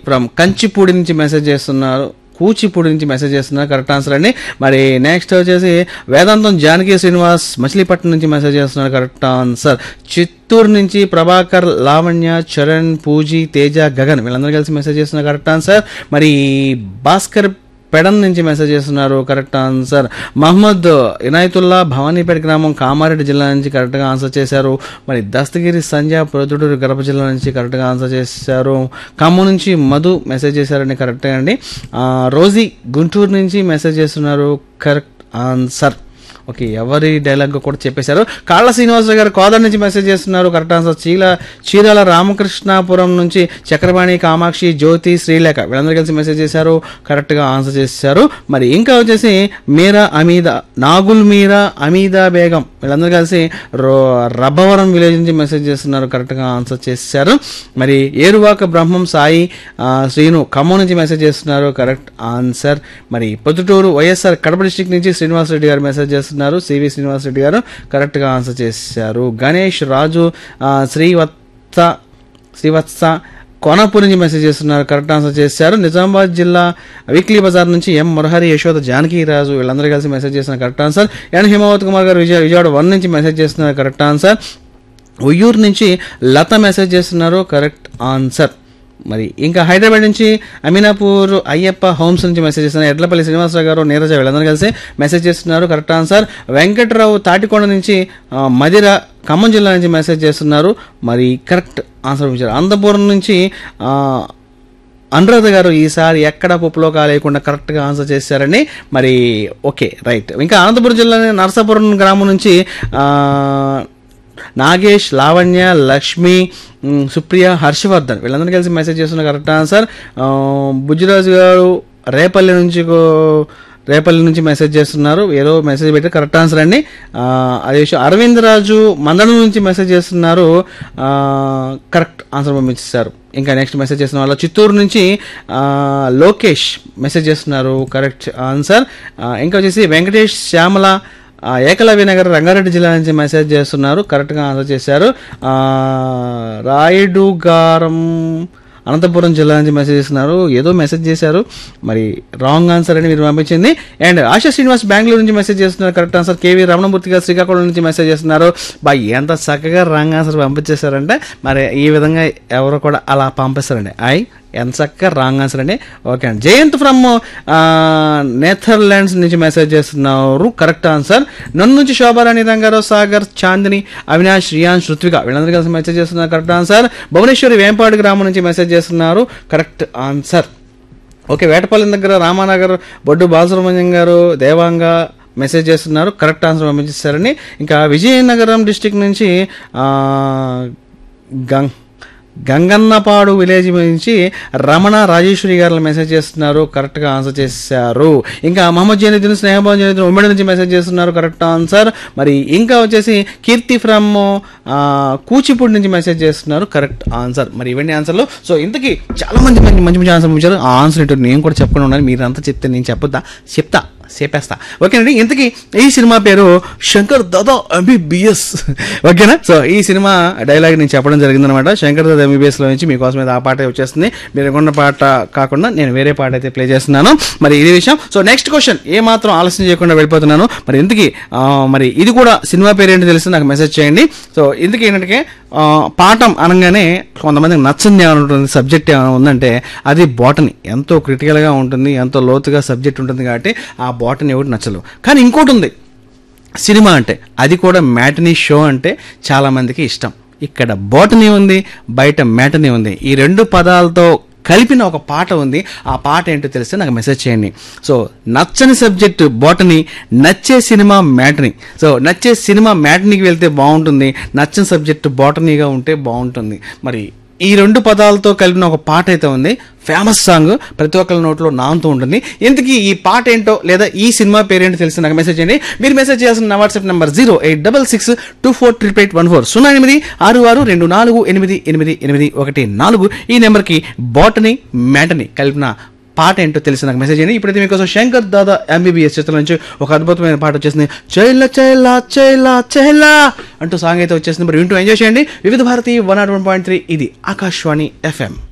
from కంచిపూడి నుంచి message చేస్తున్నారు కూచిపూడి నుంచి మెసేజ్ చేస్తున్నారు కరెక్ట్ ఆన్సర్ అండి మరి నెక్స్ట్ వచ్చేసి వేదాంతం జానకి శ్రీనివాస్ మచిలీపట్నం నుంచి మెసేజ్ చేస్తున్నారు కరెక్ట్ ఆన్సర్ చిత్తూరు నుంచి ప్రభాకర్ లావణ్య చరణ్ పూజీ తేజ గగన్ వీళ్ళందరూ కలిసి మెసేజ్ చేస్తున్నారు కరెక్ట్ ఆన్సర్ మరి భాస్కర్ పెడన్ నుంచి మెసేజ్ చేస్తున్నారు కరెక్ట్ ఆన్సర్ మహమ్మద్ ఇనాయతుల్లా భవానీపేట గ్రామం కామారెడ్డి జిల్లా నుంచి కరెక్ట్గా ఆన్సర్ చేశారు మరి దస్తగిరి సంజయ్ ప్రొద్దుటూరు గడప జిల్లా నుంచి కరెక్ట్గా ఆన్సర్ చేశారు ఖమ్మం నుంచి మధు మెసేజ్ చేశారండి కరెక్టే అండి ఆ, రోజీ గుంటూరు నుంచి మెసేజ్ చేస్తున్నారు కరెక్ట్ ఆన్సర్ ఓకే ఎవరి డైలాగ్ కూడా చెప్పేశారు కాళ్ళ శ్రీనివాసరావు గారు కోదాడ నుంచి మెసేజ్ చేస్తున్నారు కరెక్ట్ ఆన్సర్ చీల చీరాల రామకృష్ణాపురం నుంచి చక్రపాణి కామాక్షి జ్యోతి శ్రీలేఖ వీళ్ళందరూ కలిసి మెసేజ్ చేశారు కరెక్ట్గా ఆన్సర్ చేశారు మరి ఇంకా వచ్చేసి మీరా అమీదా నాగుల్ మీరా అమీదా బేగం వీళ్ళందరూ కలిసి రో రబ్బవరం విలేజ్ నుంచి మెసేజ్ చేస్తున్నారు కరెక్ట్గా ఆన్సర్ చేశారు మరి ఏరువాక బ్రహ్మం సాయి ఆ, శ్రీను ఖమ్మం నుంచి మెసేజ్ చేస్తున్నారు కరెక్ట్ ఆన్సర్ మరి పొద్దుటూరు వైఎస్ఆర్ కడప డిస్టిక్ నుంచి శ్రీనివాస్ రెడ్డి గారు మెసేజ్ చేస్తున్నారు సివి శ్రీనివాస్ రెడ్డి గారు కరెక్ట్గా ఆన్సర్ చేశారు గణేష్ రాజు ఆ, శ్రీవత్స శ్రీవత్స కోనాపూర్ నుంచి మెసేజ్ చేస్తున్నారు కరెక్ట్ ఆన్సర్ చేశారు నిజామాబాద్ జిల్లా వీక్లీ బజార్ నుంచి ఎం మురహరి యశోద జానకి రాజు వీళ్ళందరూ కలిసి మెసేజ్ చేస్తున్నారు correct answer N Himavath Kumar garu విజయ విజయవాడ వన్ నుంచి మెసేజ్ చేస్తున్నారు కరెక్ట్ ఆన్సర్ ఉయ్యూరు నుంచి లత మెసేజ్ చేస్తున్నారు కరెక్ట్ ఆన్సర్ మరి ఇంకా హైదరాబాద్ నుంచి అమీనాపూర్ అయ్యప్ప హోమ్స్ నుంచి మెసేజ్ చేస్తున్నారు ఎడ్లపల్లి శ్రీనివాసరావు గారు నీరజ వీళ్ళందరూ కలిసి మెసేజ్ చేస్తున్నారు కరెక్ట్ ఆన్సర్ వెంకట్రావు తాటికొండ నుంచి ఆ, మదిర ఖమ్మం జిల్లా నుంచి మెసేజ్ చేస్తున్నారు మరి కరెక్ట్ ఆన్సర్ పంపించారు అనంతపురం నుంచి ఆ, అనురాధ గారు ఈసారి ఎక్కడ పప్పులో కాలేయకుండా కరెక్ట్గా ఆన్సర్ చేశారని మరి ఓకే రైట్ ఇంకా అనంతపురం జిల్లాని నరసాపురం గ్రామం నుంచి ఆ, నాగేష్ లావణ్య లక్ష్మి ఉమ్, సుప్రియ హర్షవర్ధన్ వీళ్ళందరూ కలిసి మెసేజ్ చేస్తున్న కరెక్ట్ ఆన్సర్ ఆ, బుజ్జిరాజు గారు రేపల్లి నుంచి కో- రేపల్లి నుంచి మెసేజ్ చేస్తున్నారు ఏదో మెసేజ్ పెట్టి కరెక్ట్ ఆన్సర్ అండి ఆ, అదే విషయం అరవింద్ రాజు మందడం నుంచి మెసేజ్ చేస్తున్నారు ఆ, కరెక్ట్ ఆన్సర్ పంపించారు ఇంకా నెక్స్ట్ మెసేజ్ చేస్తున్న వాళ్ళు చిత్తూరు నుంచి ఆ, లోకేష్ మెసేజ్ చేస్తున్నారు కరెక్ట్ ఆన్సర్ ఆ, ఇంకా వచ్చేసి వెంకటేష్ శ్యామల ఆ, ఏకలవ్య నగర్ రంగారెడ్డి జిల్లా నుంచి మెసేజ్ చేస్తున్నారు కరెక్ట్గా ఆన్సర్ చేశారు ఆ, రాయుడు గారం అనంతపురం జిల్లా నుంచి మెసేజ్ చేస్తున్నారు ఏదో మెసేజ్ చేశారు మరి రాంగ్ ఆన్సర్ అని మీరు పంపించింది అండ్ ఆశా శ్రీనివాస్ బెంగళూరు నుంచి మెసేజ్ చేస్తున్నారు కరెక్ట్ ఆన్సర్ కేవీ రమణమూర్తి గారు శ్రీకాకుళం నుంచి మెసేజ్ చేస్తున్నారు బా ఎంత చక్కగా రాంగ్ ఆన్సర్ పంపించేశారంటే మరి ఈ విధంగా ఎవరు కూడా అలా పంపిస్తారండి ఐ ఎంత చక్కగా రాంగ్ ఆన్సర్ అండి ఓకే అండి జయంత్ ఫ్రమ్ నెదర్లాండ్స్ నుంచి మెసేజ్ చేస్తున్నారు కరెక్ట్ ఆన్సర్ నన్ను నుంచి శోభారాణి రంగారావు సాగర్ చాందిని అవినాష్ రియాన్ శృత్విక వీళ్ళందరూ కలిసి మెసేజ్ చేస్తున్నారు కరెక్ట్ ఆన్సర్ భువనేశ్వరి వేంపాడు గ్రామం నుంచి మెసేజ్ చేస్తున్నారు కరెక్ట్ ఆన్సర్ ఓకే వేటపల్లి దగ్గర రామానగర్ బొడ్డు బాలసుబ్రహ్మణ్యం గారు దేవాంగ మెసేజ్ చేస్తున్నారు కరెక్ట్ ఆన్సర్ పంపించేస్తారని ఇంకా విజయనగరం డిస్టిక్ నుంచి ఆ, గంగ్ గంగన్నపాడు విలేజ్ నుంచి రమణ రాజేశ్వరి గారు మెసేజ్ చేస్తున్నారు కరెక్ట్గా ఆన్సర్ చేశారు ఇంకా మహమ్మద్ జనీద్దీన్ స్నేహబాన్ జనీద్దీన్ ఉమ్మడి నుంచి మెసేజ్ చేస్తున్నారు కరెక్ట్ ఆన్సర్ మరి ఇంకా వచ్చేసి కీర్తి ఫ్రమ్ కూచిపూడి నుంచి మెసేజ్ చేస్తున్నారు కరెక్ట్ ఆన్సర్ మరి ఇవన్నీ ఆన్సర్లు సో ఇంతకీ చాలా మంది మంచి మంచి మంచి ఆన్సర్ పంపించారు ఆ ఆన్సర్ ఏంటో నేను కూడా చెప్పకుండా ఉన్నాను మీరంతా చెప్తే నేను చెప్పొద్దా చెప్తా చెప్పేస్తా ఓకేనండి ఇంతకీ ఈ సినిమా పేరు శంకర్ దాదా ఎంబీబీఎస్ ఓకేనా సో ఈ సినిమా డైలాగ్ నేను చెప్పడం జరిగిందనమాట శంకర్ దాదా ఎంబీబీఎస్ లో నుంచి మీకోసం అయితే ఆ పాట వచ్చేస్తుంది మీరు అనుకున్న పాట కాకుండా నేను వేరే పాట అయితే ప్లే చేస్తున్నాను మరి ఇది విషయం సో నెక్స్ట్ క్వశ్చన్ ఏ మాత్రం ఆలస్యం చేయకుండా వెళ్ళిపోతున్నాను మరి ఇంతకీ ఆ, మరి ఇది కూడా సినిమా పేరు ఏంటో తెలిసి నాకు మెసేజ్ చేయండి సో ఇందుకు ఏంటంటే ఆ, పాఠం అనగానే కొంతమందికి నచ్చింది ఏమైనా ఉంటుంది సబ్జెక్ట్ ఏమైనా ఉందంటే అది బాటనీ ఎంతో క్రిటికల్గా ఉంటుంది ఎంతో లోతుగా సబ్జెక్ట్ ఉంటుంది కాబట్టి ఆ బాటనీ ఒకటి నచ్చదు కానీ ఇంకోటి ఉంది సినిమా అంటే అది కూడా మ్యాటనీ షో అంటే చాలామందికి ఇష్టం ఇక్కడ బోటనీ ఉంది బయట మ్యాటనీ ఉంది ఈ రెండు పదాలతో కలిపిన ఒక పాట ఉంది ఆ పాట ఏంటో తెలిస్తే నాకు మెసేజ్ చేయండి సో నచ్చని సబ్జెక్ట్ బోటనీ నచ్చే సినిమా మ్యాటనీ సో నచ్చే సినిమా మ్యాటనీకి వెళ్తే బాగుంటుంది నచ్చని సబ్జెక్ట్ బోటనీగా ఉంటే బాగుంటుంది మరి ఈ రెండు పదాలతో కలిపిన ఒక పాట అయితే ఉంది ఫేమస్ సాంగ్ ప్రతి ఒక్కరి నోట్లో నాంతూ ఉంటుంది ఇంతకీ ఈ పాట ఏంటో లేదా ఈ సినిమా పేరేంటో తెలిసి నాకు మెసేజ్ చేయండి మీరు మెసేజ్ చేయాల్సిన నా WhatsApp number zero eight double six two four triple eight one four సున్నా ఎనిమిది ఆరు ఆరు రెండు నాలుగు ఎనిమిది ఎనిమిది ఎనిమిది ఒకటి నాలుగు ఈ నెంబర్కి బాటని మ్యాటని కలిపిన పాట ఏంటో తెలిసి నాకు మెసేజ్ చేయండి ఇప్పుడైతే మీకోసం శంకర్ దాదా ఎంబీబీఎస్ చిత్రం నుంచి ఒక అద్భుతమైన పాట వచ్చేసింది చైల చైలా చైలా చైలా అంటూ సాంగ్ అయితే వచ్చేసింది మరి వింటూ ఎంజాయ్ చేయండి Vividh Bharati one not one point three ఇది ఆకాశవాణి ఎఫ్ఎం